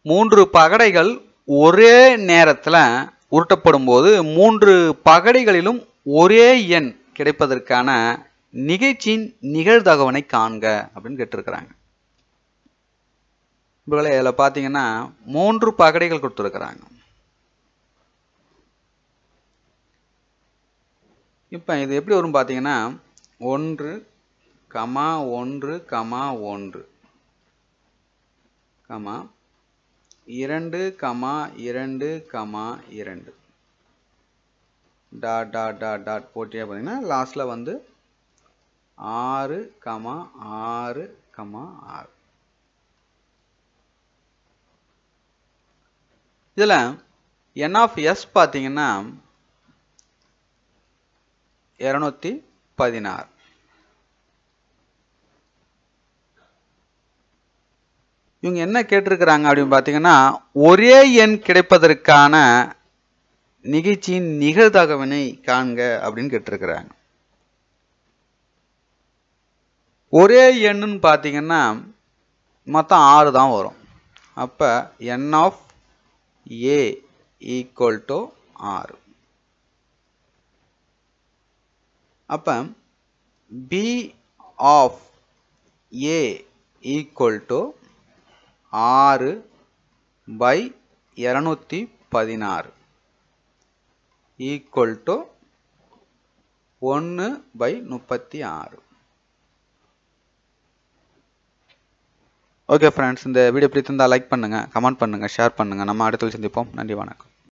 மூன்று பகடைகள் ஒரே நேரத்தில் உருட்டப்படும் போது மூன்று பகடைகளிலும் ஒரே எண் கிடைப்பதற்கான நிகழ்ச்சியின் நிகழ்தகவனை காண்க அப்படின்னு கேட்டிருக்கிறாங்க இப்போ இதில் பார்த்தீங்கன்னா மூன்று பகடைகள் கொடுத்துருக்குறாங்க இப்போ இது எப்படி வரும் பார்த்தீங்கன்னா ஒன்று கமா ஒன்று கமா ஒன்று கமா இரண்டு கமா இரண்டு கமா இரண்டு டாட் டாட் டாட் டாட் போட்டியே பார்த்தீங்கன்னா லாஸ்ட்டில் வந்து ஆறு கமா ஆறு கமா ஆறு இதில் என் ஆஃப் எஸ் பார்த்தீங்கன்னா இரநூத்தி பதினாறு இவங்க என்ன கேட்டிருக்கிறாங்க அப்படின்னு பார்த்தீங்கன்னா ஒரே எண் கிடைப்பதற்கான நிகழ்ச்சியின் நிகழ்தகவினை காண்க அப்படின்னு கேட்டிருக்கிறாங்க ஒரே எண்ணுன்னு பார்த்தீங்கன்னா மொத்தம் ஆறு தான் வரும் அப்போ n of A equal to ஆறு அப்போ P of A equal to ஆறு பை இரநூத்தி பதினாறு ஈக்குவல் டு ஒன்று பை முப்பத்தி ஆறு ஓகே ஃப்ரெண்ட்ஸ் இந்த வீடியோ பிடித்திருந்தால் லைக் பண்ணுங்கள் கமெண்ட் பண்ணுங்கள் ஷேர் பண்ணுங்கள் நம்ம அடுத்த சந்திப்போம் நன்றி வணக்கம்